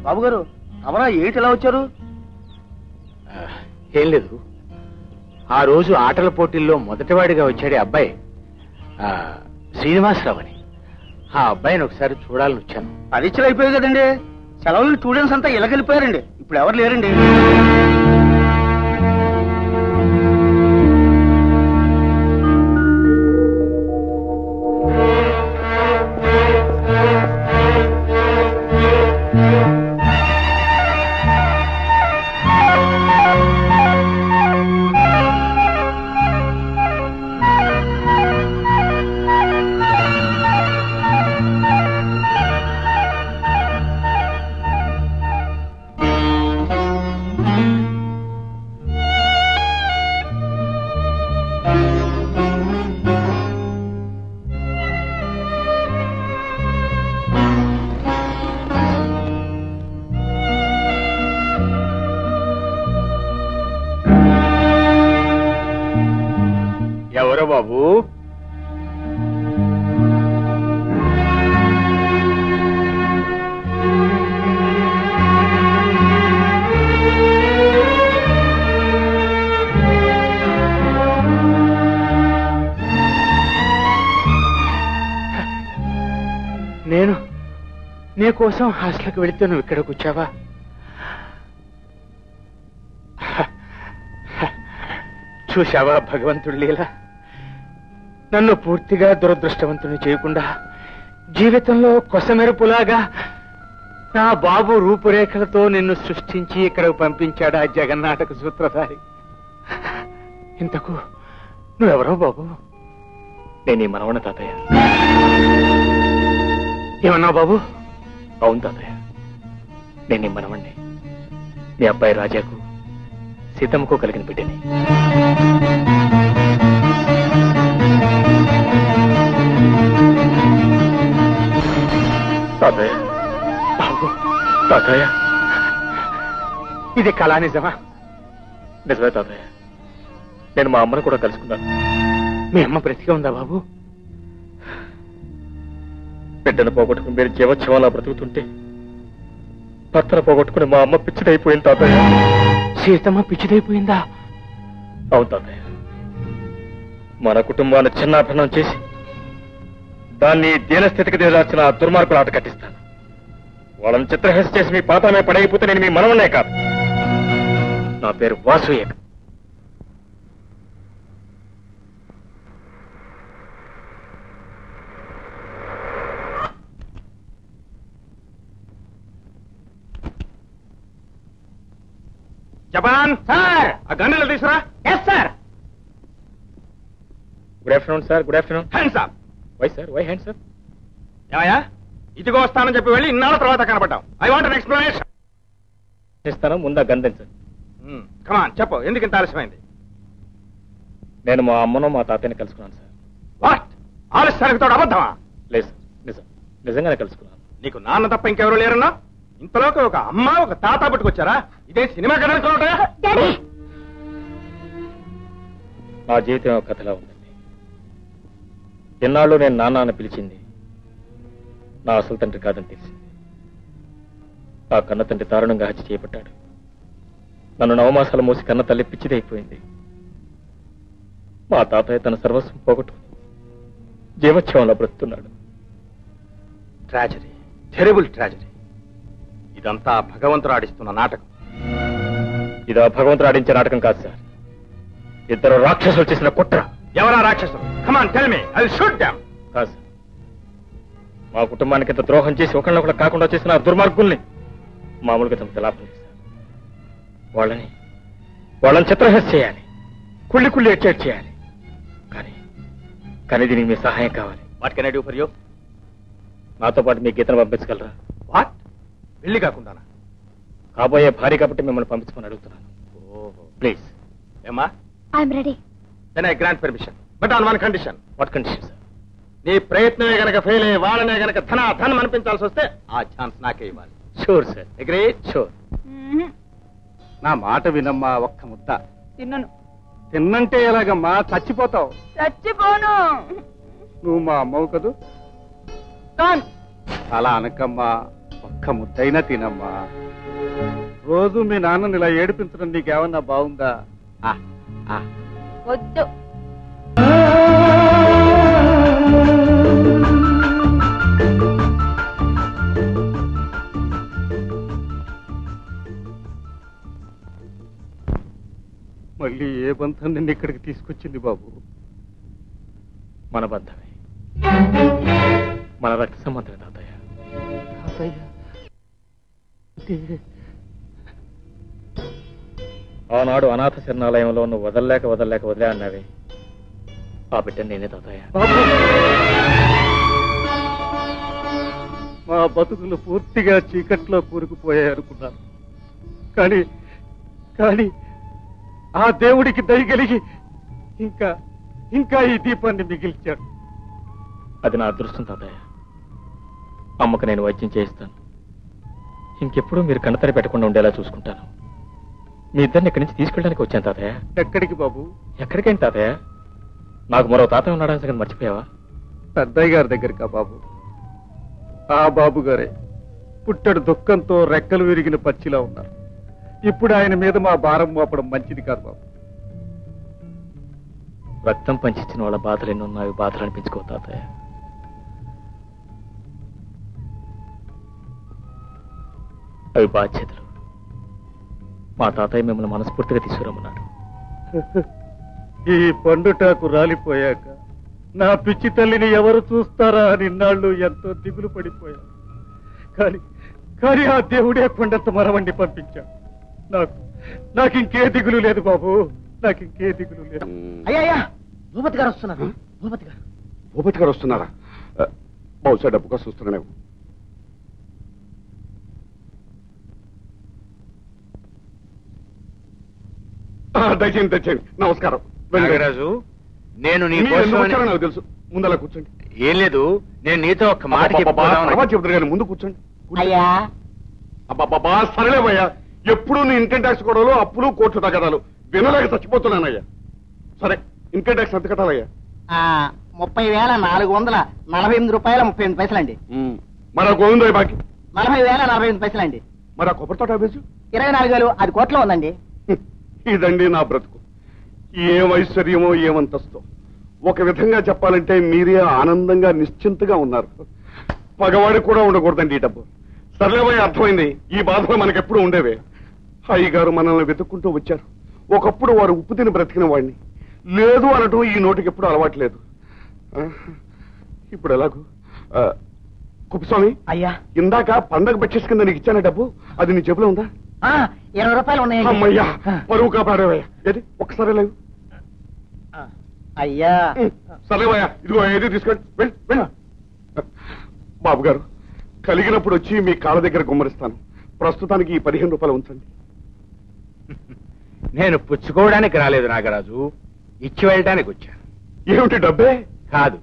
బాబు గారు తమరా ఏంటి ఇలా వచ్చారు ఆ, ఏం లేదు ఆ రోజు ఆటల పోటీల్లో మొదటివాడిగా వచ్చాడు ఈ అబ్బాయి ఆ, శ్రీనివాసరావు అని ఆ అబ్బాయిని ఒకసారి చూడాలని వచ్చాను పరీక్షలు అయిపోయాయి కదండి సెలవులు స్టూడెంట్స్ అంతా ఇలకెళ్ళిపోయారండి ఇప్పుడు ఎవరు లేరండి ఎవరో బాబు నేను నీ కోసం హాస్టల్కి వెళితే నువ్వు ఇక్కడికి వచ్చావా చూశావా భగవంతుడి లీల నన్ను పూర్తిగా దురదృష్టవంతుని చేయకుండా జీవితంలో కొసమెరుపులాగా నా బాబు రూపురేఖలతో నిన్ను సృష్టించి ఇక్కడకు పంపించాడు ఆ జగన్నాటక సూత్రధారి ఇంతకు నువ్వెవరో బాబు నేను ఈ మనవణ తాతయ్య ఏమన్నావు బాబు అవును తాతయ్య నేను ఈ మనవణ్ణి మీ అబ్బాయి రాజాకు సీతమ్మకు కలిగిన బిడ్డని తాతయ్య బాబు తాతయ్య ఇది కళా నిజమా నిజమే తాతయ్య నేను మా అమ్మను కూడా కలుసుకున్నాను మీ అమ్మ బ్రతిగా ఉందా బాబు బిడ్డను పోగొట్టుకుని మీరు జీవోత్సవంలా బ్రతుకుతుంటే భర్తను పోగొట్టుకుని మా అమ్మ పిచ్చిదైపోయింది తాతయ్య సీతమ్మ పిచ్చిదైపోయిందా అవును తాతయ్య మన కుటుంబాన్ని చిన్నాభరణం చేసి దాన్ని దీనస్థితికి దిగజార్చిన ఆ దుర్మార్గుల ఆట కట్టిస్తాను వాళ్ళని చిత్రహింస చేసి మీ పాతామే పడైపోతే నేను మీ మనవన్నే కాదు నా పేరు వాసుయ్య జపాన్ సార్ ఆ గన్నులు తీసురా yes sir good afternoon sir good afternoon hands up why sir why hand sir ఏమయ్యా ఇదిగో వస్తానని చెప్పి వెళ్ళి ఇన్నాళ్ళ తర్వాత కనపడ్డాం ఐ వాంట్ అన్ ఎక్స్ప్లెనేషన్ ఇస్తాను ముందా గంధించండి కమాన్ చెప్పు ఎందుకు ఇంత ఆలస్యమైంది నేను మా అమ్మను మా తాతయ్యని కలుసుకున్నాను సార్ వాట్ ఆలస్యానికి తోడు అబద్ధమా లేదు సార్ నిజం నిజంగానే కలుసుకున్నాను నీకు నాన్న తప్ప ఇంకెవరు లేరన్నా ఇంతలోకి ఒక అమ్మ ఒక తాత పట్టుకొచ్చారా ఇదే సినిమా కథ అనుకున్నావుటా? డాడీ నా జీవితం ఒక కథలా ఉందండి ఎన్నాళ్ళు నేను నాన్న అని పిలిచింది నా అసలు తండ్రి కాదని తెలిసింది ఆ కన్న తండ్రి దారుణంగా హత్య చేయబడ్డాడు నన్ను నవమాసాలు మోసి కన్న తల్లి పిచ్చిదైపోయింది మా తాతయ్య తన సర్వస్వం పోగొట్టుకుని జీవోత్సవంలో బ్రతుకుతున్నాడు ట్రాజడీ టెరిబుల్ ట్రాజడీ ఇదంతా భగవంతుడు ఆడిస్తున్న నాటకం ఇది ఆ భగవంతుడు ఆడించే నాటకం కాదు సార్ ఇద్దరు రాక్షసులు చేసిన కుట్ర ఎవరా రాక్షసులు come on tell me I shoot them కాదు సార్ మా కుటుంబానికి ఇంత ద్రోహం చేసి ఒకళ్ళొకళ్ళు కాకుండా చేసిన ఆ దుర్మార్గుల్ని మామూలుగా తమకు లాభం లేదు సార్ వాళ్ళని వాళ్ళని చిత్రహింస చేయాలి కుళ్ళి కుళ్ళి ఎడ్చేట్ చేయాలి కానీ కానీ దీనికి మీ సహాయం కావాలి what can I do for you నాతో పాటు మీ గీతను పంపించగలరా వాట్ పెళ్లి కాకుండానా కాబోయే భార్య కాబట్టి మిమ్మల్ని పంపించమని అడుగుతున్నాను ఓహో ప్లీజ్ ఏమా I'm ready then I grant permission but on one condition what condition sir నీ ప్రయత్నమే గనక ఫెయిల్ అయ్యి వాళ్ళనే గనక ధన ధనం అనిపించాల్సి వస్తే ఆ ఛాన్స్ నాకే ఇవ్వాలి షూర్ సార్ అగ్రీ షూర్ నా మాట వినమ్మా ఒక్క ముద్ద తిన్నను తిన్నంటే ఎలాగమ్మా చచ్చిపోతావు చచ్చిపోను నువ్వు మా అమ్మవు కదూ కాన్ అలా అనకమ్మా ఒక్క ముద్దైనా తినమ్మా రోజు మీ నాన్నని ఇలా ఏడిపించడం నీకేమన్నా బాగుందా ఆ, ఆ. వద్దు మళ్ళీ ఏ బంధం నిన్ను ఇక్కడికి తీసుకొచ్చింది బాబు మన బంధమే మన రక్త సంబంధమే తాతయ్య ఆనాడు అనాథ శరణాలయంలో నువ్వు వదలలేక వదలలేక వదిలే అన్నావే ఆ బిడ్డ నేనే తాతయ్య బాబు మా బతుకులు పూర్తిగా చీకట్లో కూరుకుపోయాయి అనుకున్నాను కానీ కానీ ఆ దేవుడికి దయగలిగి ఇంకా ఇంకా ఈ దీపాన్ని మిగిల్చాడు అది నా అదృష్టం తాతయ్య అమ్మకు నేను వైద్యం చేయిస్తాను ఇంకెప్పుడు మీరు కన్నతరి పెట్టకుండా ఉండేలా చూసుకుంటాను మీ ఇద్దరిని ఇక్కడి నుంచి తీసుకెళ్ళడానికి వచ్చాను తాతయ్య ఎక్కడికి బాబు ఎక్కడికేంటి తాతయ్య నాకు మరో తాతయ్య ఉన్నాడని సంగతి మర్చిపోయావా పెద్దయ్య గారి దగ్గరికా బాబు ఆ బాబు గారే పుట్టడు దుఃఖంతో రెక్కలు విరిగిన పచ్చిలా ఉన్నారు ఇప్పుడు ఆయన మీద మా భారం మోపడం మంచిది కాదు బాబు రక్తం పంచిచ్చిన వాళ్ళ బాధలు ఎన్ని ఉన్నాయి బాధలు అనిపించుకో తాతయ్య అవి బాధ్యతలు మా తాతయ్య మిమ్మల్ని మనస్ఫూర్తిగా తీసుకురమ్మన్నాడు ఈ పండుటాకు రాలిపోయాక నా పిచ్చి తల్లిని ఎవరు చూస్తారా అని ఇన్నాళ్ళు ఎంతో దిగులు పడిపోయా కానీ కానీ ఆ దేవుడే కొండంత మరవండి పంపించాడు నాకు నాకు ఇంకే దిగులు లేదు బాబు నాకు ఇంకే దిగులు లేదు అయ్యా భూపతి గారు వస్తున్నారు భూపతి గారు భూపతి గారు వస్తున్నారా ఆ, బహుశా డబ్బు కోసం వస్తున్నానేమో ఆ, దయచేయండి దయచేయండి నమస్కారం వెళ్ళండి. నాగరాజు నేను నీ మీరు ఎందుకు కోసం వచ్చారో నాకు తెలుసు ముందలా కూర్చోండి ఏం లేదు నేను నీతో ఒక మాట అబ్బబ్బబ్బా, చెప్పుకోదామని- తర్వాత చెప్తారు కానీ ముందు కూర్చోండి కూర్చోండి. అయ్యా అబ్బబ్బబ్బా సరేలేవయ్యా ఎప్పుడు నీ ఇన్కమ్ ట్యాక్స్ గొడవలు అప్పులు కోర్టు తగదాలు వినలేక చచ్చిపోతున్నానయ్యా సరే ఇన్కమ్ ట్యాక్స్ ఎంత కట్టాలయ్యా ఆ, ముప్పై వేల నాలుగు వందల నలభై ఎనిమిది రూపాయల ముప్పై ఎనిమిది పైసలండి మరి ఆ గోవిందయ్య బాకి నలభై వేల నలభై ఎనిమిది పైసలండి మరి ఆ కొబ్బరి తోట అభ్యసు ఇరవై నాలుగు వేలు అది కోట్లో ఉందండి ఇదండి నా బ్రతుకు ఏం ఐశ్వర్యమో ఏమంతస్తో ఒక విధంగా చెప్పాలంటే మీరే ఆనందంగా నిశ్చింతగా ఉన్నారు పగవాడికి కూడా ఉండకూడదండి ఈ డబ్బు సర్లేమయ్య అర్థమైంది ఈ బాధలు మనకెప్పుడు ఉండేవే అయ్య గారు మనల్ని వెతుక్కుంటూ వచ్చారు ఒకప్పుడు వారు ఉప్పు తిని బ్రతికిన వాడిని లేదు అనటం ఈ నోటికి ఎప్పుడు అలవాట్లేదు ఆ, ఇప్పుడు ఎలాగూ ఆ, కుప్పస్వామి అయ్యా ఇందాక పండగ బడ్జెట్ కింద నీకు ఇచ్చాన డబ్బు అది నీ జేబులో ఉందా ఆ, ఇరవై రూపాయలు ఉన్నాయండి అమ్మయ్యా పరువు కాపాడేవయ్యా ఏది ఒక్కసారి లేవు ఆ, అయ్యా సరేవయ్యా ఇదిగో ఏది తీసుకోండి వెళ్ళి వెళ్ళి బాబు గారు కలిగినప్పుడు వచ్చి మీ కాళ్ళ దగ్గర గుమ్మరిస్తాను ప్రస్తుతానికి ఈ పదిహేను రూపాయలు ఉంచండి నేను పుచ్చుకోవడానికి రాలేదు నాగరాజు ఇచ్చి వెళ్ళడానికి వచ్చాను ఏమిటి డబ్బే కాదు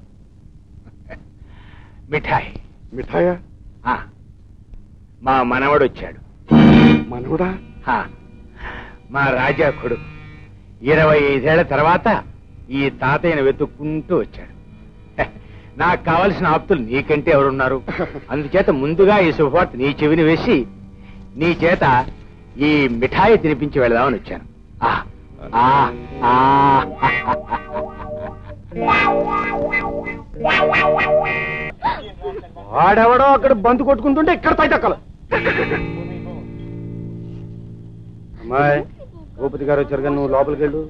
మిఠాయి మిఠాయా ఆ, మా మనవడు వచ్చాడు మనవడా ఆ, మా రాజా కొడుకు ఇరవై ఐదేళ్ల తర్వాత ఈ తాతయ్యను వెతుక్కుంటూ వచ్చాడు హె, నాకు కావలసిన ఆప్తులు నీకంటే ఎవరున్నారు అందుచేత ముందుగా ఈ శుభవార్త నీ చెవిని వేసి నీ చేత ఈ మిఠాయి తినిపించి వెళదామని వచ్చాను ఆ, ఆ, ఆ. వాడెవడో అక్కడ బంతు కొట్టుకుంటుంటే ఇక్కడ తైటక్కల అమ్మాయి భూపతి గారు వచ్చారు కానీ నువ్వు లోపలికి వెళ్ళు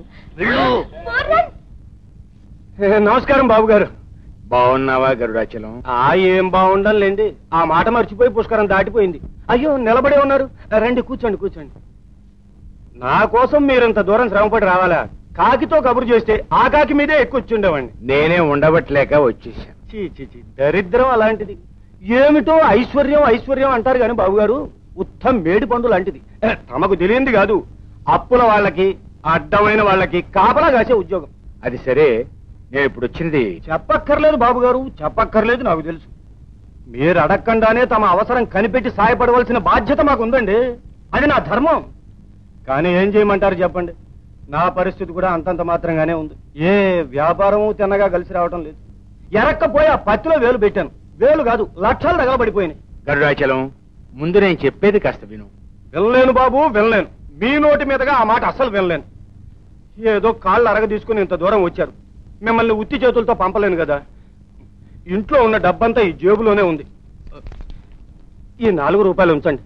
ఏ, నమస్కారం బాబు గారు బాగున్నావా గరుడాచలం ఆ ఏం బాగుండాలండి ఆ మాట మర్చిపోయి పుష్కరం దాటిపోయింది అయ్యో నిలబడే ఉన్నారు రండి కూర్చోండి కూర్చోండి నా కోసం మీరంత దూరం శ్రమపడి రావాలా కాకితో కబురు చేస్తే ఆ కాకి మీదే ఎక్కువ వచ్చుండేవాడిని నేనే ఉండబట్టలేక వచ్చేసాను చీ చీ చీ దరిద్రం అలాంటిది ఏమిటో ఐశ్వర్యం ఐశ్వర్యం అంటారు కానీ బాబు గారు ఉత్తమ మేడి పండు లాంటిది ఏ, తమకు తెలియంది కాదు అప్పుల వాళ్ళకి అడ్డమైన వాళ్ళకి కాపలా కాసే ఉద్యోగం అది సరే నేను ఇప్పుడు వచ్చింది చెప్పక్కర్లేదు బాబు గారు చెప్పక్కర్లేదు నాకు తెలుసు మీరు అడగకుండానే తమ అవసరం కనిపెట్టి సాయపడవలసిన బాధ్యత మాకుందండి అది నా ధర్మం కానీ ఏం చేయమంటారు చెప్పండి నా పరిస్థితి కూడా అంతంత మాత్రంగానే ఉంది ఏ వ్యాపారము తిన్నగా కలిసి రావటం లేదు ఎరక్కపోయి ఆ పత్తిలో వేలు పెట్టాను వేలు కాదు లక్షలు తగలబడిపోయినాయి గరుడాచలం ముందు నేను చెప్పేది కాస్త విను వినలేను బాబు వినలేను మీ నోటి మీదగా ఆ మాట అస్సలు వినలేను ఏదో కాళ్ళు అరగ తీసుకుని ఇంత దూరం వచ్చారు మిమ్మల్ని ఉత్తి చేతులతో పంపలేను కదా ఇంట్లో ఉన్న డబ్బంతా ఈ జేబులోనే ఉంది ఈ నాలుగు రూపాయలు ఉంచండి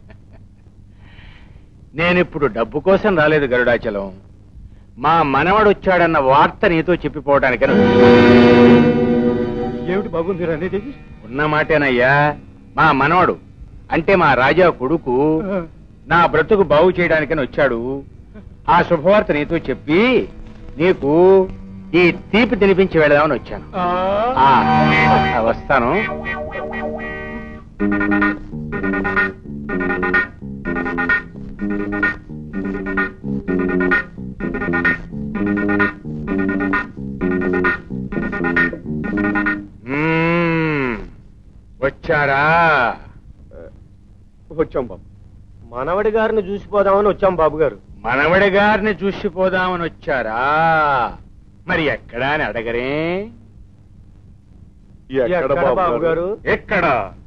నేనిప్పుడు డబ్బు కోసం రాలేదు గరుడాచలం మా మనవడు వచ్చాడన్న వార్త నీతో చెప్పిపోవడానికని ఏమిటి బాబు మీరు అనేది ఉన్న మాటేనయ్యా మా మనవడు అంటే మా రాజా కొడుకు నా బ్రతుకు బాగు చేయడానికని వచ్చాడు ఆ శుభవార్త నీతో చెప్పి నీకు ఈ తీపి తినిపించి వెళదామని వచ్చాను ఆ, వస్తాను మ్మ్. వచ్చారా వచ్చాం బాబు మనవడి గారిని చూసిపోదామని వచ్చాం బాబు గారు మనవడి గారిని చూసిపోదామని వచ్చారా మరి ఎక్కడా అని అడగరే ఎక్కడ బాబు గారు ఎక్కడ